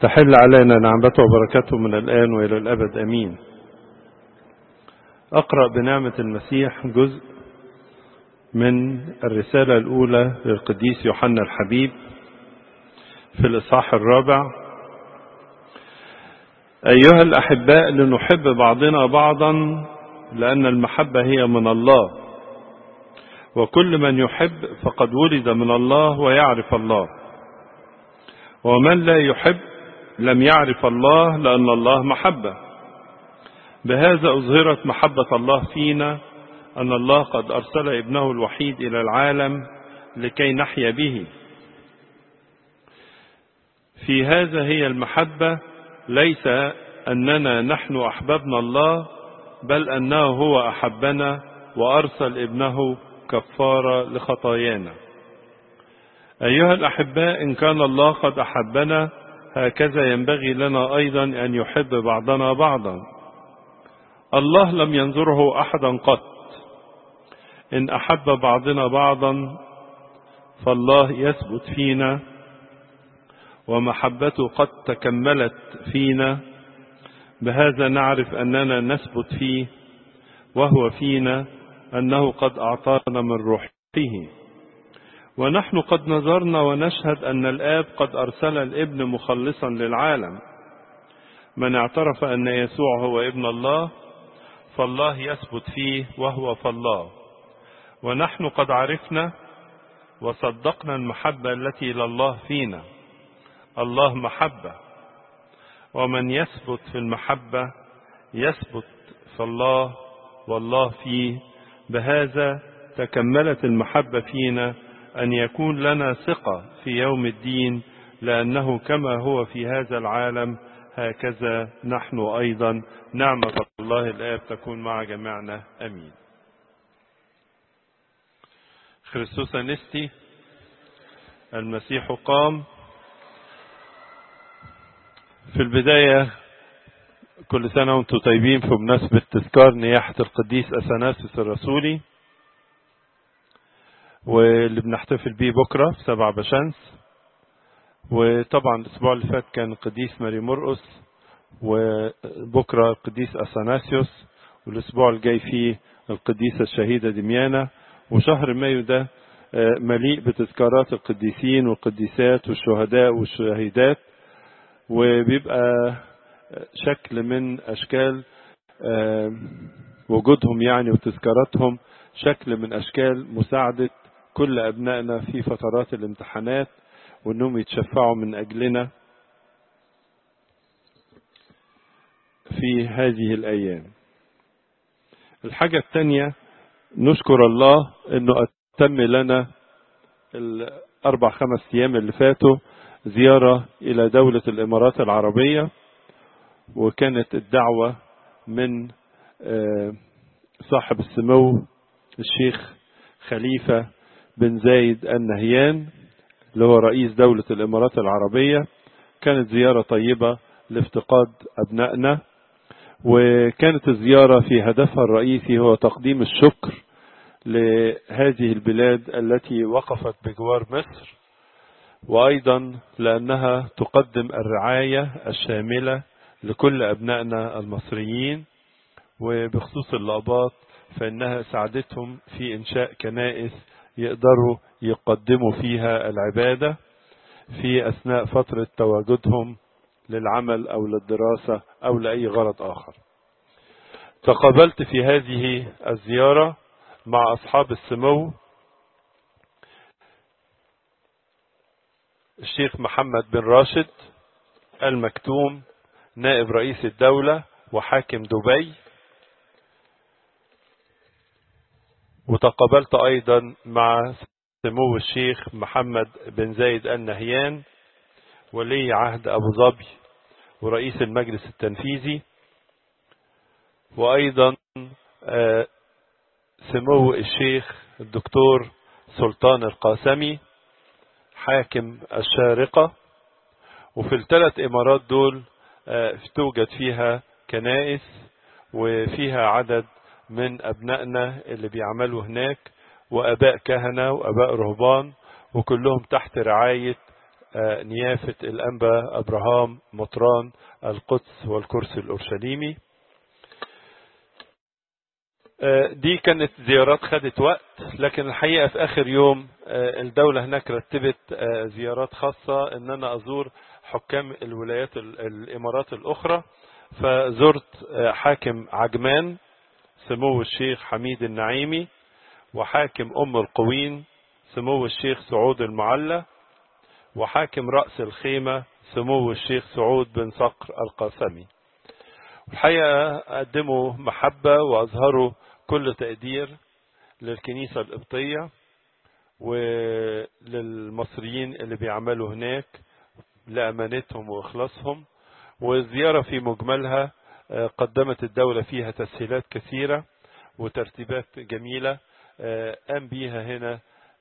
تحل علينا نعمته وبركاته من الآن وإلى الأبد أمين أقرأ بنعمة المسيح جزء من الرسالة الأولى للقديس يوحنا الحبيب في الإصحاح الرابع أيها الأحباء لنحب بعضنا بعضا لأن المحبة هي من الله وكل من يحب فقد ولد من الله ويعرف الله ومن لا يحب لم يعرف الله لأن الله محبة بهذا أظهرت محبة الله فينا أن الله قد أرسل ابنه الوحيد إلى العالم لكي نحيا به في هذا هي المحبة ليس أننا نحن أحببنا الله بل أنه هو أحبنا وأرسل ابنه كفارة لخطايانا أيها الأحباء إن كان الله قد أحبنا هكذا ينبغي لنا أيضا أن يحب بعضنا بعضا الله لم ينظره أحدا قط إن أحب بعضنا بعضا فالله يثبت فينا ومحبته قد تكملت فينا بهذا نعرف أننا نثبت فيه وهو فينا أنه قد أعطانا من روحه ونحن قد نظرنا ونشهد أن الآب قد أرسل الابن مخلصا للعالم من اعترف أن يسوع هو ابن الله فالله يثبت فيه وهو فالله ونحن قد عرفنا وصدقنا المحبة التي لله فينا الله محبة ومن يثبت في المحبة يثبت في الله والله فيه بهذا تكملت المحبة فينا أن يكون لنا ثقة في يوم الدين لأنه كما هو في هذا العالم هكذا نحن أيضا نعمة الله الآب تكون مع جميعنا أمين خريستوس أنستي المسيح قام في البداية كل سنة وانتم طيبين في مناسبة تذكار نياحة القديس أثناسيوس الرسولي واللي بنحتفل بيه بكرة في سبع بشمس وطبعا الأسبوع اللي فات كان القديس ماري مرقس وبكرة القديس أثناسيوس والأسبوع الجاي فيه القديسة الشهيدة دميانة وشهر مايو ده مليء بتذكارات القديسين والقديسات والشهداء والشهيدات وبيبقى شكل من أشكال وجودهم يعني وتذكاراتهم شكل من أشكال مساعدة كل أبنائنا في فترات الامتحانات وأنهم يتشفعوا من أجلنا في هذه الأيام الحاجة الثانية نشكر الله أنه أتم لنا الأربع خمس أيام اللي فاتوا زيارة إلى دولة الإمارات العربية وكانت الدعوة من صاحب السمو الشيخ خليفة بن زايد النهيان اللي هو رئيس دولة الإمارات العربية كانت زيارة طيبة لافتقاد أبنائنا وكانت الزيارة في هدفها الرئيسي هو تقديم الشكر لهذه البلاد التي وقفت بجوار مصر وأيضا لأنها تقدم الرعاية الشاملة لكل أبنائنا المصريين وبخصوص الأباط فإنها ساعدتهم في إنشاء كنائس يقدروا يقدموا فيها العبادة في أثناء فترة تواجدهم للعمل أو للدراسة أو لأي غرض آخر تقابلت في هذه الزيارة مع أصحاب السمو الشيخ محمد بن راشد المكتوم نائب رئيس الدولة وحاكم دبي وتقابلت أيضا مع سمو الشيخ محمد بن زايد النهيان ولي عهد أبو ظبي ورئيس المجلس التنفيذي وأيضا سمو الشيخ الدكتور سلطان القاسمي حاكم الشارقة وفي الثلاث إمارات دول توجد فيها كنائس وفيها عدد من أبنائنا اللي بيعملوا هناك وأباء كهنة وأباء رهبان وكلهم تحت رعاية نيافة الأنبا أبراهام مطران القدس والكرسي الأورشليمي دي كانت زيارات خدت وقت لكن الحقيقة في آخر يوم الدولة هناك رتبت زيارات خاصة ان انا ازور حكام الولايات الامارات الاخرى فزرت حاكم عجمان سمو الشيخ حميد النعيمي وحاكم ام القوين سمو الشيخ سعود المعلى وحاكم رأس الخيمة سمو الشيخ سعود بن صقر القاسمي الحقيقة قدموا محبة وأظهروا كل تقدير للكنيسة القبطية وللمصريين اللي بيعملوا هناك لأمانتهم وإخلاصهم والزيارة في مجملها قدمت الدولة فيها تسهيلات كثيرة وترتيبات جميلة قام بيها هنا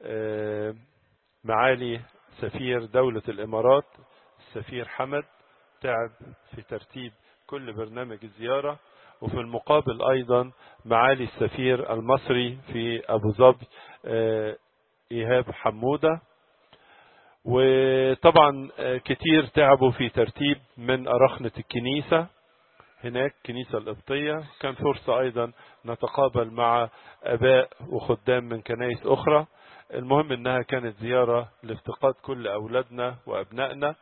معالي سفير دولة الإمارات السفير حمد تعب في ترتيب كل برنامج الزيارة وفي المقابل أيضا معالي السفير المصري في أبو ظبي إيهاب حمودة وطبعا كتير تعبوا في ترتيب من أرخنة الكنيسة هناك كنيسة القبطية كان فرصة أيضا نتقابل مع أباء وخدام من كنائس أخرى المهم انها كانت زيارة لافتقاد كل اولادنا وابنائنا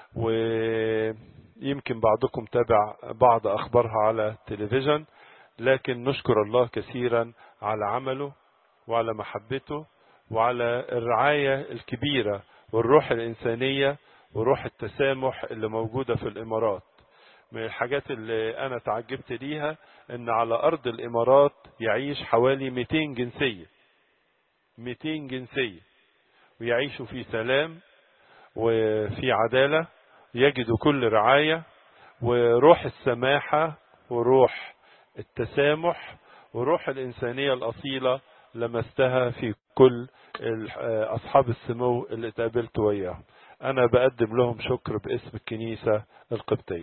ويمكن بعضكم تابع بعض اخبارها على التلفزيون لكن نشكر الله كثيرا على عمله وعلى محبته وعلى الرعاية الكبيرة والروح الانسانية وروح التسامح اللي موجودة في الامارات من الحاجات اللي انا تعجبت ليها ان على ارض الامارات يعيش حوالي 200 جنسيه 200 جنسية ويعيشوا في سلام وفي عدالة يجدوا كل رعاية وروح السماحة وروح التسامح وروح الإنسانية الأصيلة لمستها في كل أصحاب السمو اللي اتقابلت وياهم أنا بقدم لهم شكر باسم الكنيسة القبطية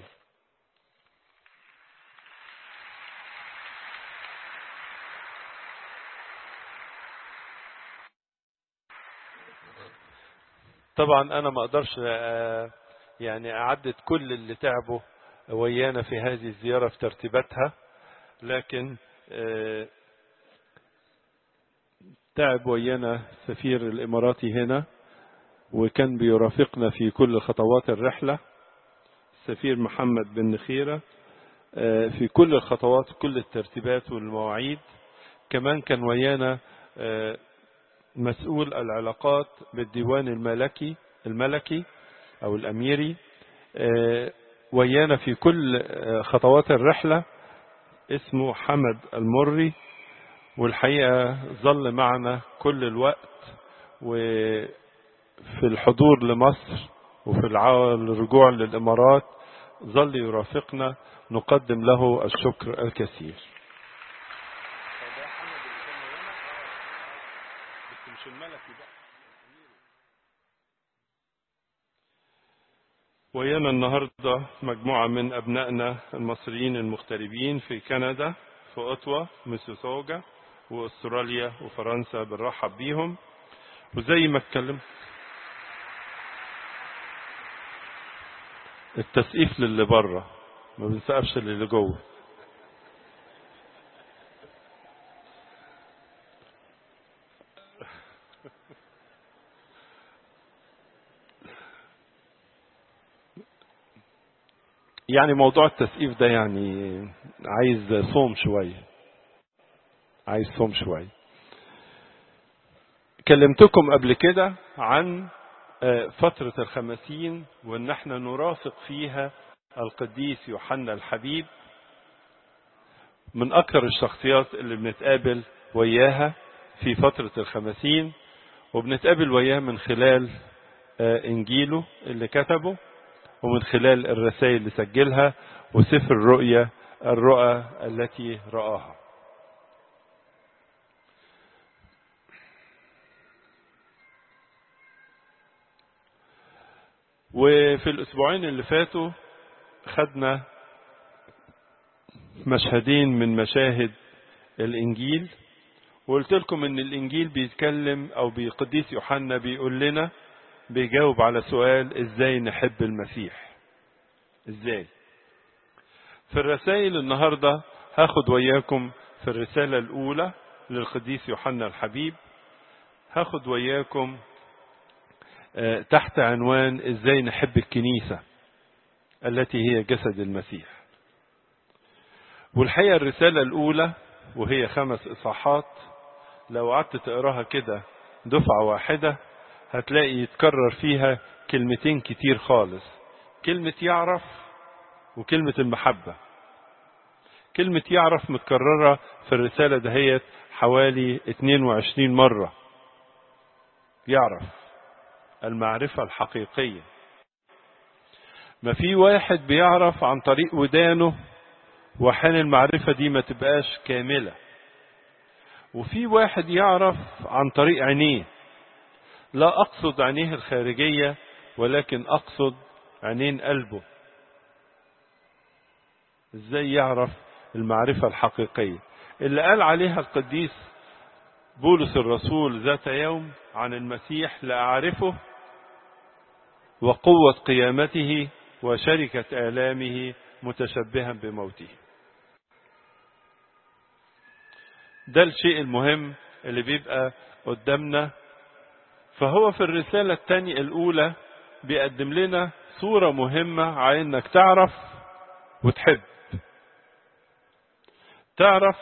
طبعا انا ما اقدرش يعني اعدد كل اللي تعبوا ويانا في هذه الزيارة في ترتيباتها لكن تعب ويانا سفير الاماراتي هنا وكان بيرافقنا في كل خطوات الرحلة السفير محمد بن نخيرة في كل الخطوات كل الترتيبات والمواعيد كمان كان ويانا مسؤول العلاقات بالديوان الملكي الملكي او الاميري ويانا في كل خطوات الرحلة اسمه حمد المري والحقيقة ظل معنا كل الوقت وفي الحضور لمصر وفي الرجوع للإمارات ظل يرافقنا نقدم له الشكر الكثير ويانا النهاردة مجموعة من أبنائنا المصريين المغتربين في كندا في أوتوا ميسيسوغا وأستراليا وفرنسا بنرحب بيهم وزي ما اتكلم التسقيف للي بره ما بنسقفش للي جوه يعني موضوع التسقيف ده يعني عايز صوم شوية عايز صوم شوية كلمتكم قبل كده عن فترة الخمسين وان احنا نرافق فيها القديس يوحنا الحبيب من اكثر الشخصيات اللي بنتقابل وياها في فترة الخمسين وبنتقابل وياه من خلال انجيله اللي كتبه ومن خلال الرسائل اللي سجلها وسفر الرؤيا الرؤى التي رآها وفي الأسبوعين اللي فاتوا خدنا مشهدين من مشاهد الإنجيل وقلت لكم إن الإنجيل بيتكلم أو بقديس يوحنا بيقول لنا بيجاوب على سؤال ازاي نحب المسيح ازاي في الرسائل النهاردة هاخد وياكم في الرسالة الأولى للقديس يوحنا الحبيب هاخد وياكم تحت عنوان ازاي نحب الكنيسة التي هي جسد المسيح والحقيقة الرسالة الأولى وهي خمس إصحاحات لو قعدت تقراها كده دفعة واحدة هتلاقي يتكرر فيها كلمتين كتير خالص كلمة يعرف وكلمة المحبة كلمة يعرف متكررة في الرسالة دهيت حوالي 22 مرة يعرف المعرفة الحقيقية ما في واحد بيعرف عن طريق ودانه وحين المعرفة دي ما تبقاش كاملة وفي واحد يعرف عن طريق عينيه لا أقصد عينيه الخارجية ولكن أقصد عينين قلبه ازاي يعرف المعرفة الحقيقية اللي قال عليها القديس بولس الرسول ذات يوم عن المسيح لأعرفه وقوة قيامته وشركة آلامه متشبها بموته ده الشيء المهم اللي بيبقى قدامنا فهو في الرسالة الثانية الأولى بيقدم لنا صورة مهمة على انك تعرف وتحب تعرف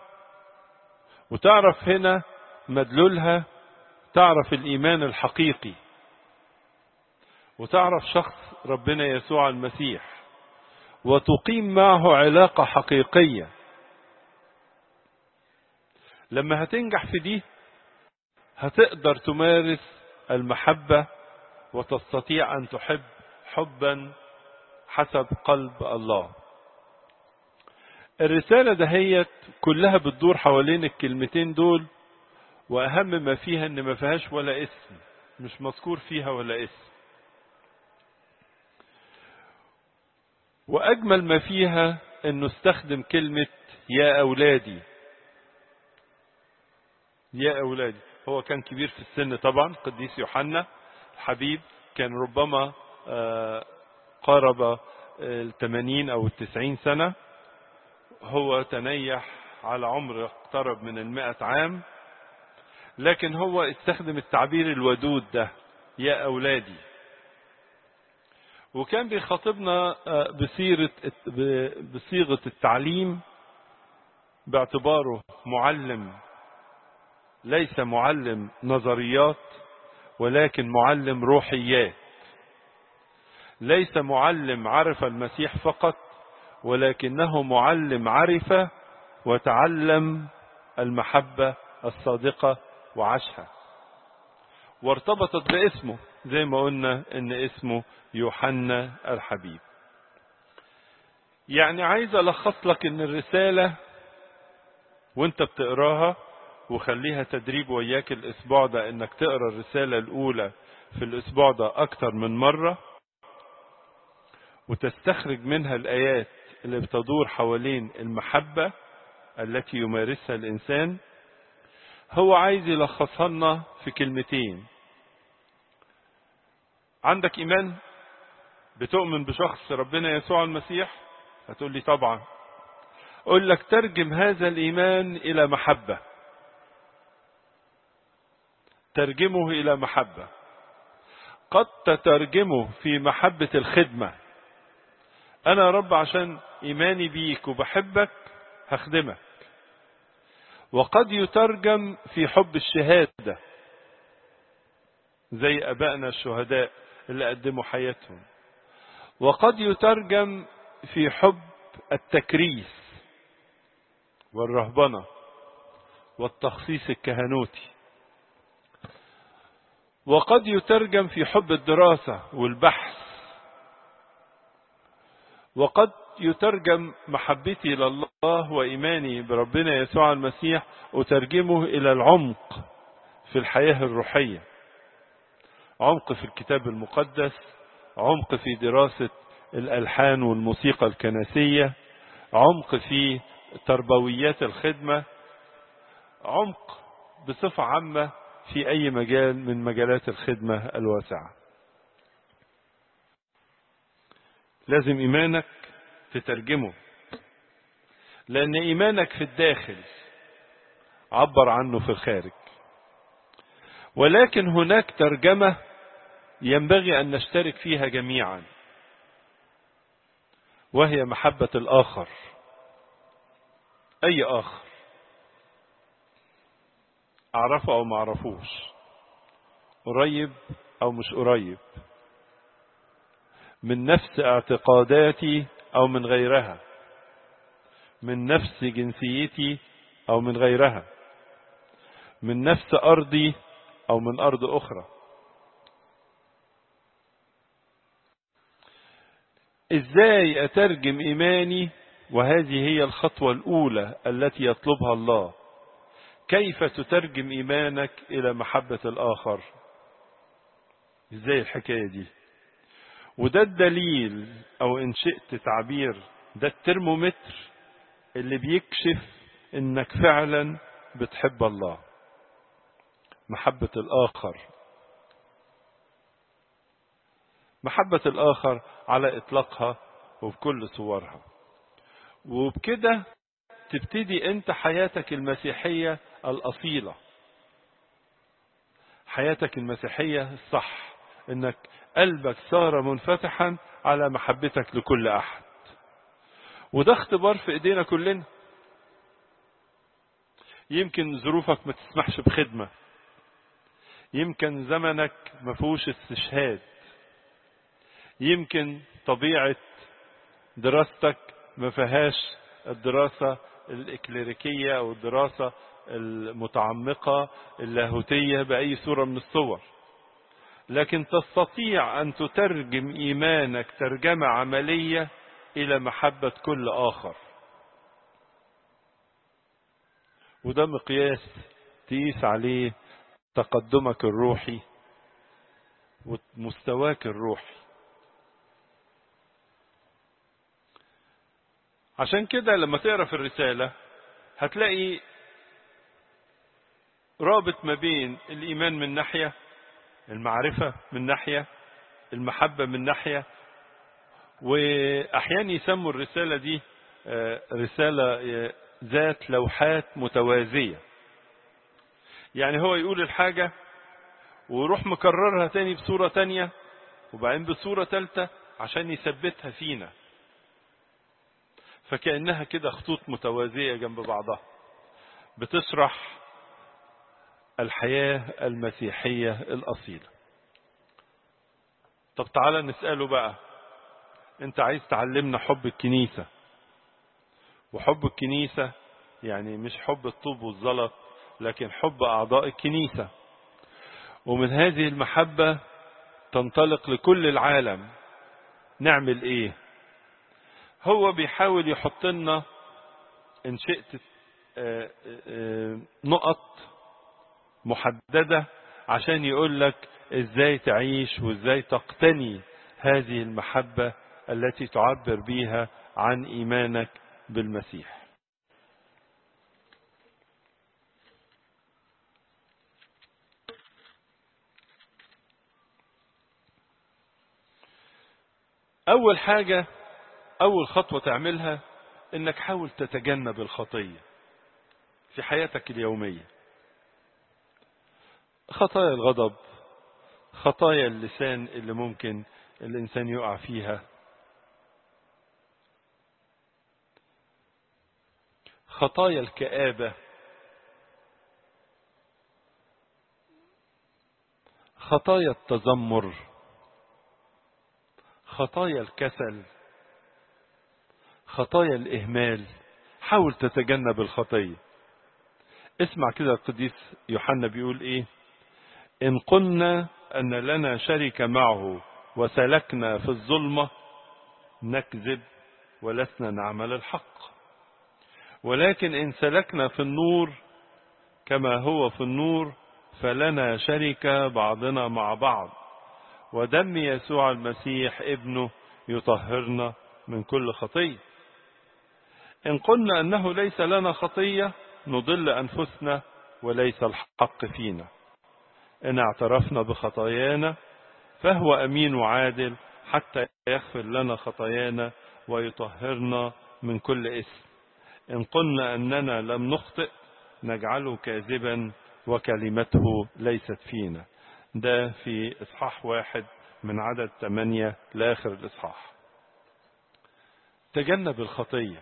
وتعرف هنا مدلولها تعرف الإيمان الحقيقي وتعرف شخص ربنا يسوع المسيح وتقيم معه علاقة حقيقية لما هتنجح في دي هتقدر تمارس المحبة وتستطيع أن تحب حبا حسب قلب الله الرسالة دهيت كلها بتدور حوالين الكلمتين دول وأهم ما فيها إن ما فيهاش ولا اسم مش مذكور فيها ولا اسم وأجمل ما فيها إنه استخدم كلمة يا أولادي يا أولادي هو كان كبير في السن طبعا قديس يوحنا الحبيب كان ربما قارب الثمانين أو التسعين سنة هو تنيح على عمر اقترب من المائة عام لكن هو استخدم التعبير الودود ده يا أولادي وكان بيخاطبنا بصيغة بصيغة التعليم باعتباره معلم ليس معلم نظريات ولكن معلم روحيات ليس معلم عرف المسيح فقط ولكنه معلم عرف وتعلم المحبة الصادقة وعاشها وارتبطت باسمه زي ما قلنا ان اسمه يوحنا الحبيب يعني عايز الخص لك ان الرسالة وانت بتقراها وخليها تدريب وياك الاسبوع ده انك تقرا الرسالة الاولى في الاسبوع ده اكتر من مرة وتستخرج منها الايات اللي بتدور حوالين المحبة التي يمارسها الانسان هو عايز يلخصها لنا في كلمتين عندك ايمان بتؤمن بشخص ربنا يسوع المسيح هتقول لي طبعا اقول لك ترجم هذا الايمان الى محبه ترجمه الى محبه قد تترجمه في محبه الخدمه انا يا رب عشان ايماني بيك وبحبك هخدمك وقد يترجم في حب الشهاده زي ابائنا الشهداء اللي قدموا حياتهم وقد يترجم في حب التكريس والرهبنه والتخصيص الكهنوتي وقد يترجم في حب الدراسه والبحث وقد يترجم محبتي لله وايماني بربنا يسوع المسيح اترجمه الى العمق في الحياه الروحيه عمق في الكتاب المقدس عمق في دراسة الألحان والموسيقى الكنسية عمق في تربويات الخدمة عمق بصفة عامة في أي مجال من مجالات الخدمة الواسعة لازم إيمانك تترجمه لأن إيمانك في الداخل عبر عنه في الخارج ولكن هناك ترجمة ينبغي أن نشترك فيها جميعا وهي محبة الآخر أي آخر أعرفه أو ما أعرفوش قريب أو مش قريب من نفس اعتقاداتي أو من غيرها من نفس جنسيتي أو من غيرها من نفس أرضي أو من أرض أخرى إزاي أترجم إيماني وهذه هي الخطوة الأولى التي يطلبها الله كيف تترجم إيمانك إلى محبة الآخر إزاي الحكاية دي وده الدليل أو إن شئت تعبير ده الترمومتر اللي بيكشف إنك فعلا بتحب الله محبة الآخر محبة الآخر على إطلاقها وبكل صورها وبكده تبتدي أنت حياتك المسيحية الأصيلة حياتك المسيحية الصح إنك قلبك صار منفتحا على محبتك لكل أحد وده اختبار في إيدينا كلنا يمكن ظروفك ما تسمحش بخدمة يمكن زمنك ما فيهوش استشهاد يمكن طبيعة دراستك ما فيهاش الدراسة الإكليريكية أو الدراسة المتعمقة اللاهوتية بأي صورة من الصور لكن تستطيع أن تترجم إيمانك ترجمة عملية إلى محبة كل آخر وده مقياس تقيس عليه تقدمك الروحي ومستواك الروحي عشان كده لما تقرا في الرسالة هتلاقي رابط ما بين الإيمان من ناحية المعرفة من ناحية المحبة من ناحية وأحيانا يسموا الرسالة دي رسالة ذات لوحات متوازية يعني هو يقول الحاجة ويروح مكررها تاني بصورة تانية وبعدين بصورة تالتة عشان يثبتها فينا فكأنها كده خطوط متوازية جنب بعضها بتشرح الحياة المسيحية الأصيلة طب تعالى نسأله بقى انت عايز تعلمنا حب الكنيسة وحب الكنيسة يعني مش حب الطوب والزلط لكن حب أعضاء الكنيسة ومن هذه المحبة تنطلق لكل العالم نعمل ايه هو بيحاول يحط لنا ان شئت نقط محددة عشان يقول لك ازاي تعيش وازاي تقتني هذه المحبة التي تعبر بيها عن ايمانك بالمسيح اول حاجة اول خطوة تعملها انك حاول تتجنب الخطية في حياتك اليومية خطايا الغضب خطايا اللسان اللي ممكن الانسان يقع فيها خطايا الكآبة خطايا التذمر خطايا الكسل خطايا الإهمال حاول تتجنب الخطية اسمع كده القديس يوحنا بيقول ايه إن قلنا أن لنا شركة معه وسلكنا في الظلمة نكذب ولسنا نعمل الحق ولكن إن سلكنا في النور كما هو في النور فلنا شركة بعضنا مع بعض ودم يسوع المسيح ابنه يطهرنا من كل خطية إن قلنا أنه ليس لنا خطية نضل أنفسنا وليس الحق فينا إن اعترفنا بخطايانا فهو أمين وعادل حتى يغفر لنا خطايانا ويطهرنا من كل اسم إن قلنا أننا لم نخطئ نجعله كاذبا وكلمته ليست فينا ده في إصحاح واحد من عدد ثمانية لآخر الإصحاح تجنب الخطية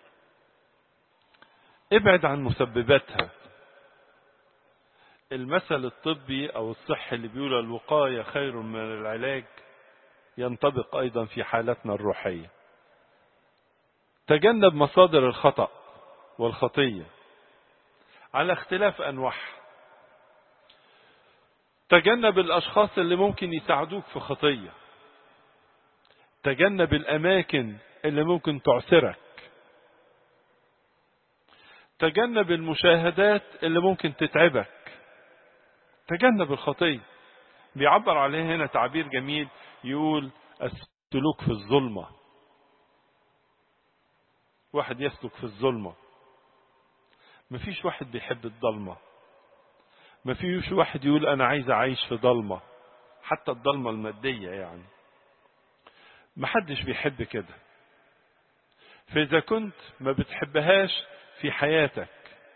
ابعد عن مسبباتها المثل الطبي أو الصحي اللي بيقول الوقاية خير من العلاج ينطبق أيضا في حالتنا الروحية تجنب مصادر الخطأ والخطية على اختلاف أنواعها تجنب الأشخاص اللي ممكن يساعدوك في خطية تجنب الأماكن اللي ممكن تعسرك تجنب المشاهدات اللي ممكن تتعبك تجنب الخطية بيعبر عليه هنا تعبير جميل يقول السلوك في الظلمة واحد يسلك في الظلمة مفيش واحد بيحب الضلمة مفيش واحد يقول أنا عايز أعيش في ضلمة حتى الضلمة المادية يعني محدش بيحب كده فإذا كنت ما بتحبهاش في حياتك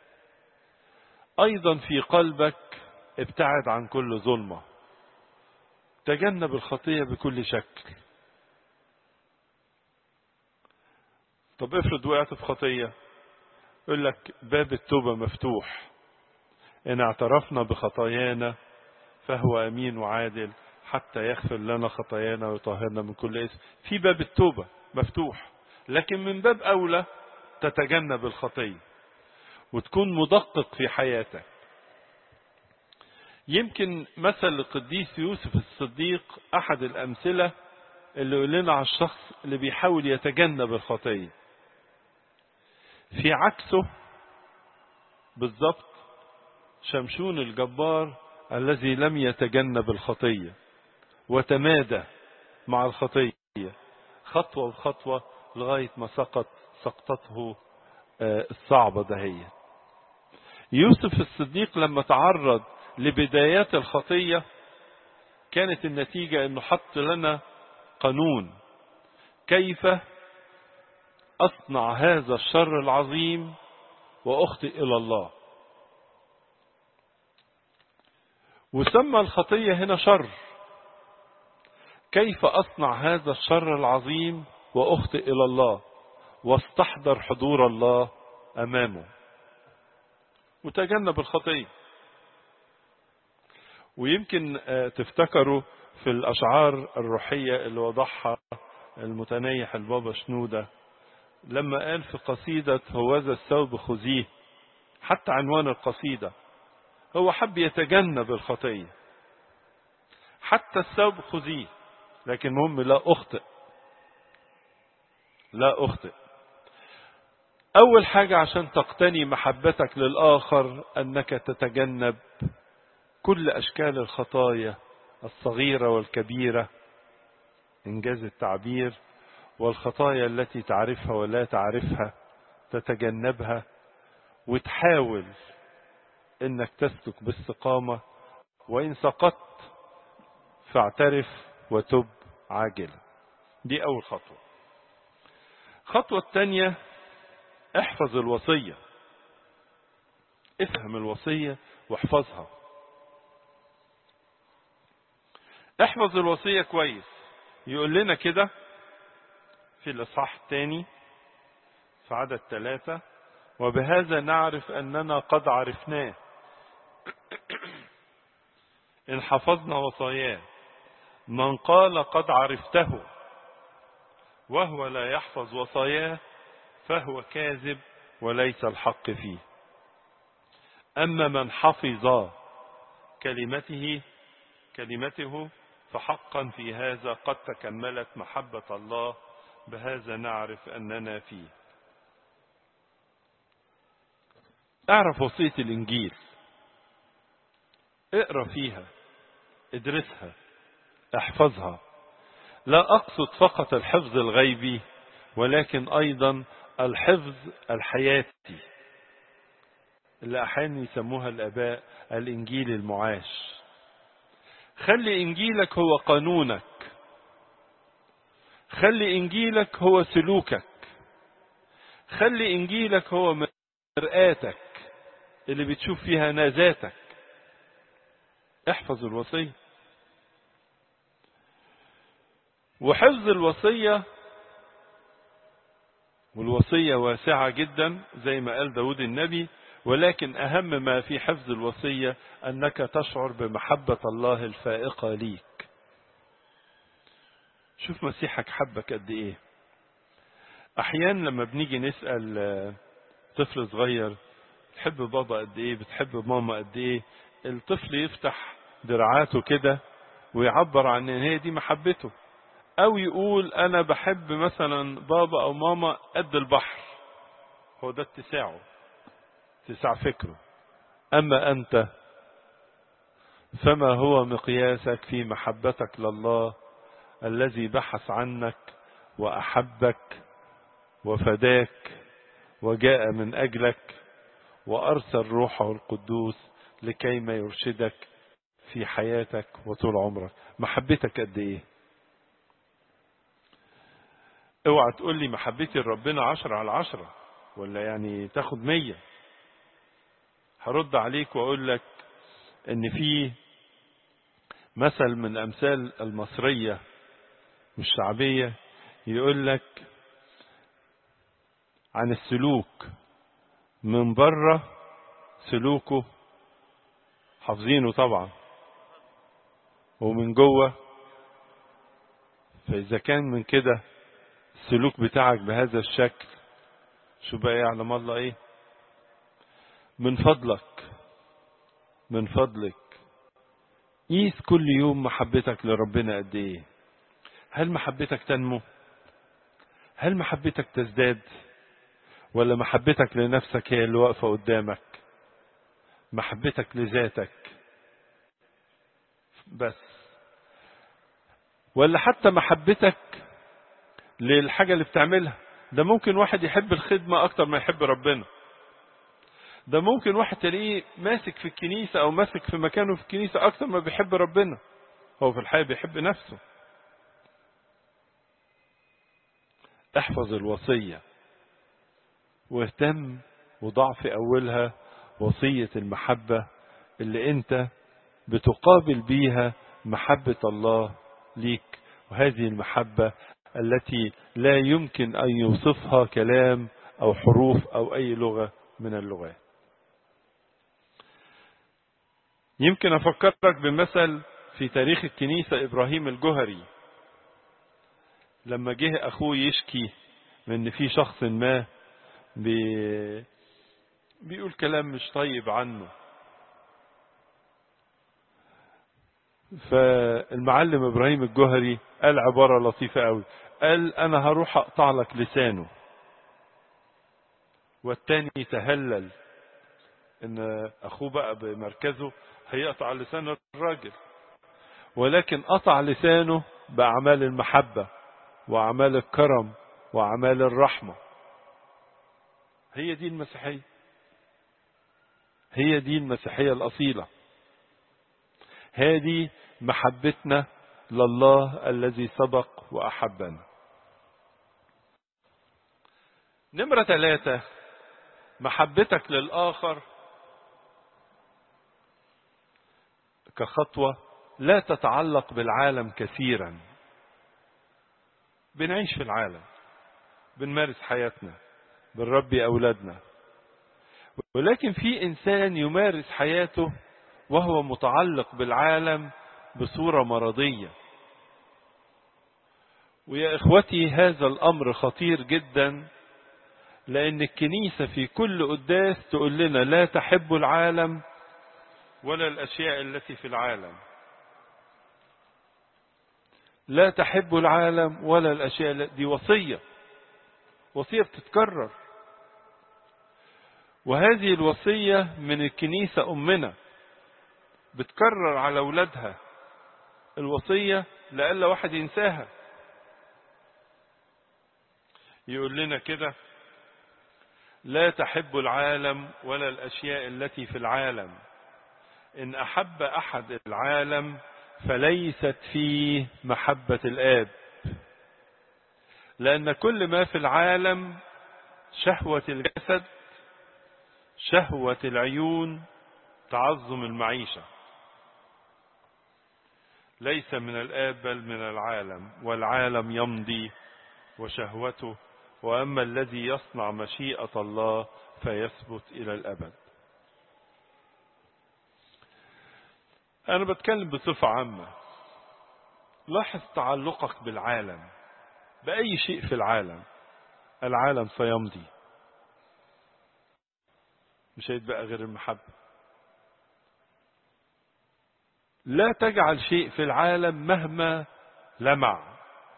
أيضا في قلبك ابتعد عن كل ظلمة تجنب الخطية بكل شكل طب افرض وقعت في خطية يقول لك باب التوبة مفتوح إن اعترفنا بخطايانا فهو أمين وعادل حتى يغفر لنا خطايانا ويطهرنا من كل اسم في باب التوبة مفتوح لكن من باب أولى تتجنب الخطية وتكون مدقق في حياتك يمكن مثل القديس يوسف الصديق أحد الأمثلة اللي يقول لنا على الشخص اللي بيحاول يتجنب الخطية في عكسه بالضبط شمشون الجبار الذي لم يتجنب الخطية وتمادى مع الخطية خطوة بخطوة لغاية ما سقط سقطته الصعبة دهية يوسف الصديق لما تعرض لبدايات الخطية كانت النتيجة انه حط لنا قانون كيف اصنع هذا الشر العظيم واخطئ الى الله وسمى الخطية هنا شر كيف اصنع هذا الشر العظيم واخطئ الى الله واستحضر حضور الله امامه وتجنب الخطيه ويمكن تفتكروا في الأشعار الروحية اللي وضعها المتنيح البابا شنودة لما قال في قصيدة هوذا الثوب خذيه حتى عنوان القصيدة هو حب يتجنب الخطية حتى الثوب خذيه لكن مهم لا أخطئ لا أخطئ أول حاجة عشان تقتني محبتك للآخر أنك تتجنب كل أشكال الخطايا الصغيرة والكبيرة إنجاز التعبير والخطايا التي تعرفها ولا تعرفها تتجنبها وتحاول إنك تسلك باستقامة وإن سقطت فاعترف وتب عاجلا دي أول خطوة الخطوة الثانية احفظ الوصية افهم الوصية واحفظها احفظ الوصية كويس يقول لنا كده في الإصحاح الثاني في عدد ثلاثة وبهذا نعرف أننا قد عرفناه إن حفظنا وصاياه من قال قد عرفته وهو لا يحفظ وصاياه فهو كاذب وليس الحق فيه أما من حفظ كلمته كلمته فحقا في هذا قد تكملت محبة الله بهذا نعرف أننا فيه اعرف وصية الإنجيل اقرأ فيها ادرسها احفظها لا أقصد فقط الحفظ الغيبي ولكن أيضا الحفظ الحياتي اللي أحيانا يسموها الآباء الإنجيل المعاش خلي إنجيلك هو قانونك خلي إنجيلك هو سلوكك خلي إنجيلك هو مرآتك اللي بتشوف فيها نازاتك احفظ الوصية وحفظ الوصية والوصية واسعة جدا زي ما قال داود النبي ولكن أهم ما في حفظ الوصية أنك تشعر بمحبة الله الفائقة ليك شوف مسيحك حبك قد إيه أحيانا لما بنيجي نسأل طفل صغير بتحب بابا قد إيه بتحب ماما قد إيه الطفل يفتح دراعاته كده ويعبر عن ان هي دي محبته او يقول انا بحب مثلا بابا او ماما قد البحر هو ده اتساعه اتساع فكره اما انت فما هو مقياسك في محبتك لله الذي بحث عنك واحبك وفداك وجاء من اجلك وارسل روحه القدوس لكي ما يرشدك في حياتك وطول عمرك محبتك قد ايه اوعى تقول لي محبتي لربنا عشرة على عشرة ولا يعني تاخد مية هرد عليك واقول لك ان في مثل من امثال المصرية مش شعبية يقول لك عن السلوك من بره سلوكه حافظينه طبعا ومن جوه فإذا كان من كده السلوك بتاعك بهذا الشكل شو بقى يعلم الله ايه من فضلك من فضلك قيس كل يوم محبتك لربنا قد ايه هل محبتك تنمو هل محبتك تزداد ولا محبتك لنفسك هي اللي واقفة قدامك محبتك لذاتك بس ولا حتى محبتك للحاجة اللي بتعملها ده ممكن واحد يحب الخدمة أكتر ما يحب ربنا ده ممكن واحد تلاقيه ماسك في الكنيسة أو ماسك في مكانه في الكنيسة أكتر ما بيحب ربنا هو في الحقيقة بيحب نفسه احفظ الوصية واهتم وضع في أولها وصية المحبة اللي أنت بتقابل بيها محبة الله ليك وهذه المحبة التي لا يمكن أن يوصفها كلام أو حروف أو أي لغة من اللغات يمكن أفكرك بمثل في تاريخ الكنيسة إبراهيم الجهري لما جه أخوه يشكي من إن في شخص ما بي بيقول كلام مش طيب عنه فالمعلم ابراهيم الجهري قال عبارة لطيفة قوي قال انا هروح اقطع لك لسانه والتاني تهلل ان اخوه بقى بمركزه هيقطع لسان الراجل ولكن قطع لسانه باعمال المحبة واعمال الكرم واعمال الرحمة هي دي المسيحية هي دي المسيحية الأصيلة هذه محبتنا لله الذي سبق وأحبنا نمرة ثلاثة محبتك للآخر كخطوة لا تتعلق بالعالم كثيرا بنعيش في العالم بنمارس حياتنا بنربي أولادنا ولكن في إنسان يمارس حياته وهو متعلق بالعالم بصورة مرضية ويا إخوتي هذا الأمر خطير جدا لأن الكنيسة في كل قداس تقول لنا لا تحبوا العالم ولا الأشياء التي في العالم لا تحبوا العالم ولا الأشياء دي وصية وصية بتتكرر وهذه الوصية من الكنيسة أمنا بتكرر على أولادها الوصية لألا واحد ينساها يقول لنا كده لا تحب العالم ولا الأشياء التي في العالم إن أحب أحد العالم فليست فيه محبة الآب لأن كل ما في العالم شهوة الجسد شهوة العيون تعظم المعيشة ليس من الآب بل من العالم والعالم يمضي وشهوته وأما الذي يصنع مشيئة الله فيثبت إلى الأبد أنا بتكلم بصفة عامة لاحظ تعلقك بالعالم بأي شيء في العالم العالم سيمضي مش هيتبقى غير المحبة لا تجعل شيء في العالم مهما لمع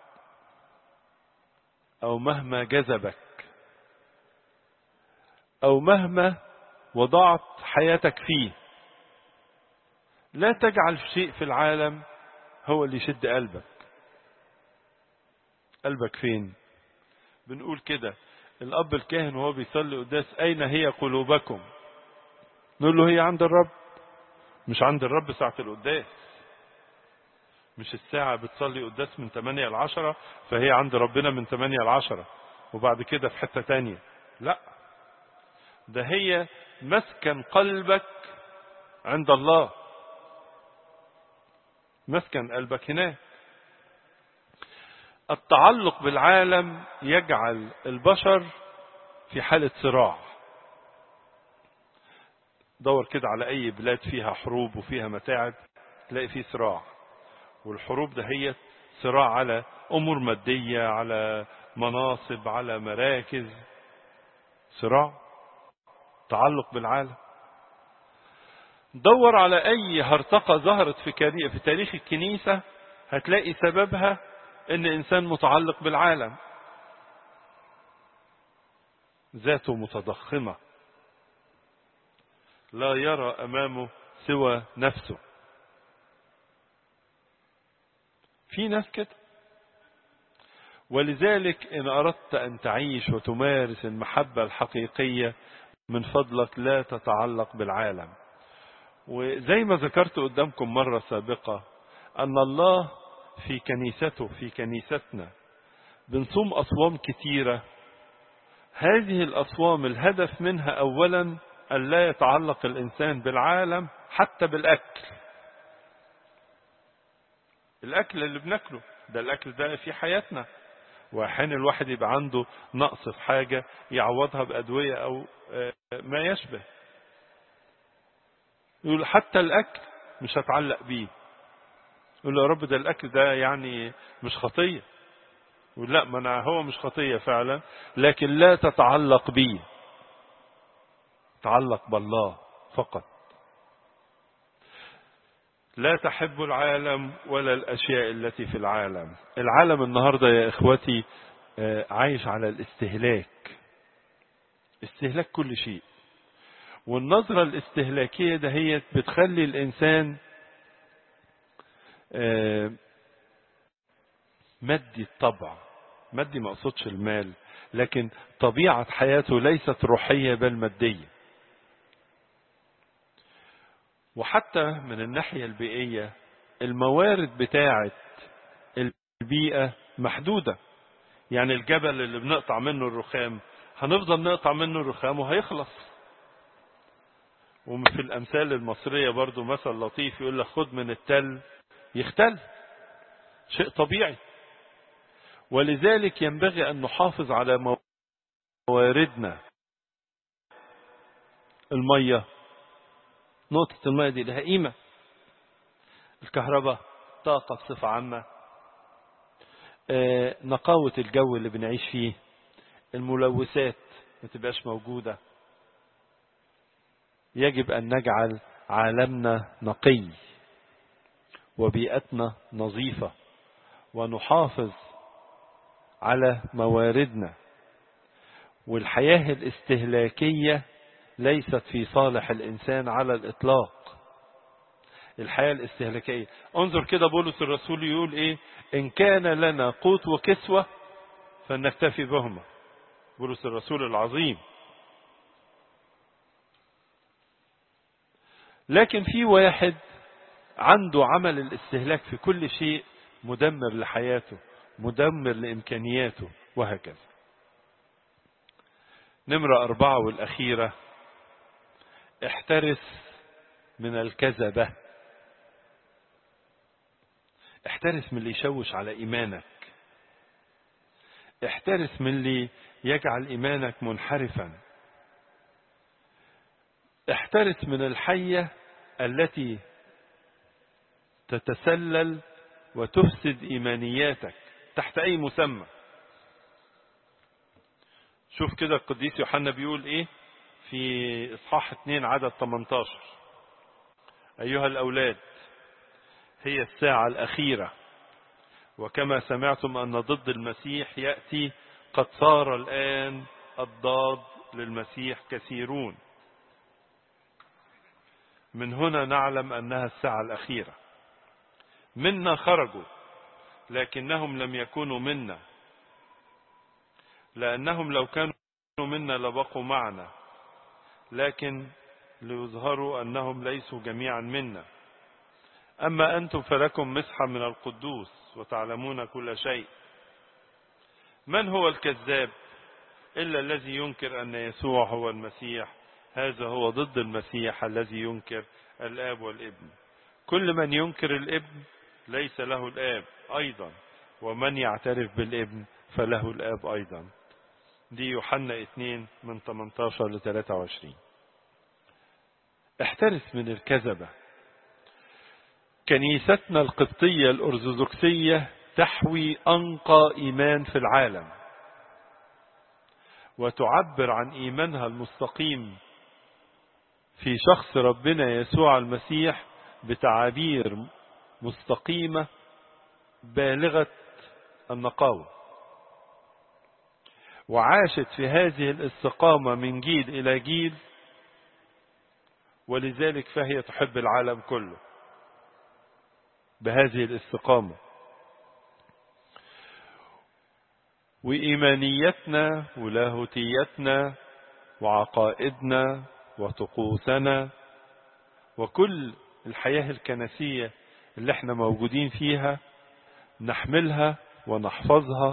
أو مهما جذبك أو مهما وضعت حياتك فيه لا تجعل شيء في العالم هو اللي يشد قلبك قلبك فين بنقول كده الأب الكاهن وهو بيصلي قداس أين هي قلوبكم نقول له هي عند الرب مش عند الرب ساعة القداس مش الساعة بتصلي قداس من 8 ل 10 فهي عند ربنا من 8 ل 10 وبعد كده في حتة تانية لا ده هي مسكن قلبك عند الله مسكن قلبك هناك التعلق بالعالم يجعل البشر في حالة صراع دور كده على أي بلاد فيها حروب وفيها متاعب تلاقي فيه صراع والحروب ده هي صراع على أمور مادية على مناصب على مراكز صراع تعلق بالعالم دور على أي هرطقة ظهرت في, في تاريخ الكنيسة هتلاقي سببها ان انسان متعلق بالعالم ذاته متضخمة لا يرى امامه سوى نفسه في ناس كده ولذلك ان اردت ان تعيش وتمارس المحبة الحقيقية من فضلك لا تتعلق بالعالم وزي ما ذكرت قدامكم مرة سابقة ان الله في كنيسته في كنيستنا بنصوم أصوام كتيرة هذه الأصوام الهدف منها أولا أن لا يتعلق الإنسان بالعالم حتى بالأكل الأكل اللي بناكله ده الأكل ده في حياتنا وأحيانا الواحد يبقى عنده نقص في حاجة يعوضها بأدوية أو ما يشبه يقول حتى الأكل مش هتعلق بيه يقول له يا رب ده الأكل ده يعني مش خطية يقول لا ما أنا هو مش خطية فعلا لكن لا تتعلق بيه تعلق بالله فقط لا تحب العالم ولا الأشياء التي في العالم العالم النهاردة يا إخوتي عايش على الاستهلاك استهلاك كل شيء والنظرة الاستهلاكية ده هي بتخلي الإنسان مادي الطبع مادي ما اقصدش المال لكن طبيعة حياته ليست روحية بل مادية وحتى من الناحية البيئية الموارد بتاعة البيئة محدودة يعني الجبل اللي بنقطع منه الرخام هنفضل نقطع منه الرخام وهيخلص وفي الأمثال المصرية برضو مثل لطيف يقول لك خد من التل يختل شيء طبيعي ولذلك ينبغي أن نحافظ على مواردنا المية نقطة المية دي لها قيمة الكهرباء طاقة بصفة عامة آه، نقاوة الجو اللي بنعيش فيه الملوثات ما تبقاش موجودة يجب أن نجعل عالمنا نقي وبيئتنا نظيفة ونحافظ على مواردنا والحياة الاستهلاكية ليست في صالح الإنسان على الإطلاق الحياة الاستهلاكية انظر كده بولس الرسول يقول ايه ان كان لنا قوت وكسوة فلنكتفي بهما بولس الرسول العظيم لكن في واحد عنده عمل الاستهلاك في كل شيء مدمر لحياته مدمر لإمكانياته وهكذا نمرة أربعة والأخيرة احترس من الكذبة احترس من اللي يشوش على إيمانك احترس من اللي يجعل إيمانك منحرفا احترس من الحية التي تتسلل وتفسد إيمانياتك تحت أي مسمى شوف كده القديس يوحنا بيقول إيه في إصحاح 2 عدد 18 أيها الأولاد هي الساعة الأخيرة وكما سمعتم أن ضد المسيح يأتي قد صار الآن الضاد للمسيح كثيرون من هنا نعلم أنها الساعة الأخيرة منا خرجوا لكنهم لم يكونوا منا لأنهم لو كانوا منا لبقوا معنا لكن ليظهروا أنهم ليسوا جميعا منا أما أنتم فلكم مسحة من القدوس وتعلمون كل شيء من هو الكذاب إلا الذي ينكر أن يسوع هو المسيح هذا هو ضد المسيح الذي ينكر الآب والابن كل من ينكر الابن ليس له الآب أيضا ومن يعترف بالابن فله الآب أيضا دي يوحنا 2 من 18 ل 23 احترس من الكذبة كنيستنا القبطية الأرثوذكسية تحوي أنقى إيمان في العالم وتعبر عن إيمانها المستقيم في شخص ربنا يسوع المسيح بتعابير مستقيمة بالغة النقاوة وعاشت في هذه الاستقامة من جيل إلى جيل ولذلك فهي تحب العالم كله بهذه الاستقامة وإيمانيتنا ولاهوتيتنا وعقائدنا وطقوسنا وكل الحياة الكنسية اللي احنا موجودين فيها نحملها ونحفظها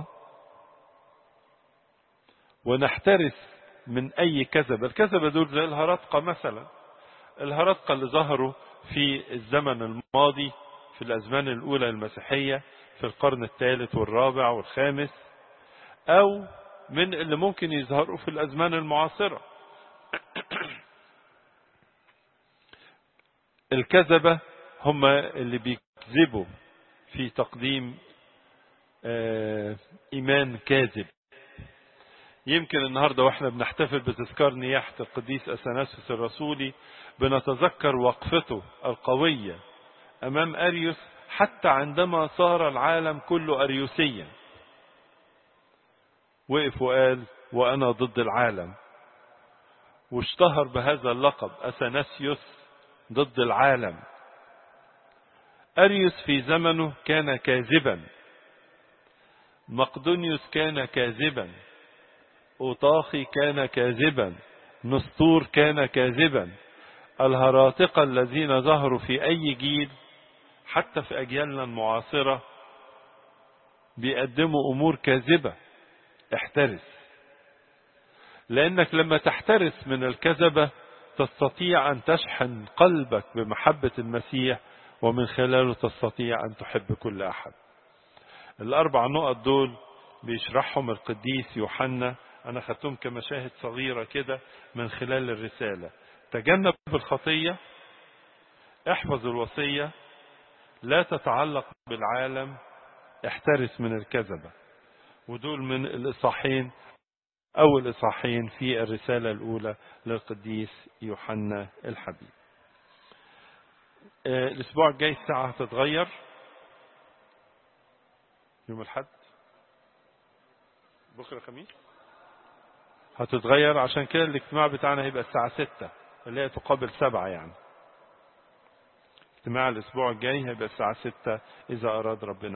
ونحترس من أي كذبة الكذبة دول زي الهرطقة مثلا الهرطقة اللي ظهروا في الزمن الماضي في الأزمان الأولى المسيحية في القرن الثالث والرابع والخامس أو من اللي ممكن يظهروا في الأزمان المعاصرة الكذبة هم اللي بيكذبوا في تقديم إيمان كاذب يمكن النهاردة واحنا بنحتفل بتذكار نياحة القديس أثناسيوس الرسولي بنتذكر وقفته القوية أمام أريوس حتى عندما صار العالم كله أريوسيا وقف وقال وأنا ضد العالم واشتهر بهذا اللقب أثناسيوس ضد العالم أريوس في زمنه كان كاذبا مقدونيوس كان كاذبا أوطاخي كان كاذبا نسطور كان كاذبا الهراطقة الذين ظهروا في أي جيل حتى في أجيالنا المعاصرة بيقدموا أمور كاذبة احترس لأنك لما تحترس من الكذبة تستطيع أن تشحن قلبك بمحبة المسيح ومن خلاله تستطيع أن تحب كل أحد الأربع نقط دول بيشرحهم القديس يوحنا أنا خدتهم كمشاهد صغيرة كده من خلال الرسالة تجنب الخطية احفظ الوصية لا تتعلق بالعالم احترس من الكذبة ودول من الإصحاحين أو الإصحاحين في الرسالة الأولى للقديس يوحنا الحبيب الأسبوع الجاي الساعة هتتغير يوم الحد بكرة خميس هتتغير عشان كده الاجتماع بتاعنا هيبقى الساعة ستة اللي هي تقابل سبعة يعني اجتماع الأسبوع الجاي هيبقى الساعة ستة إذا أراد ربنا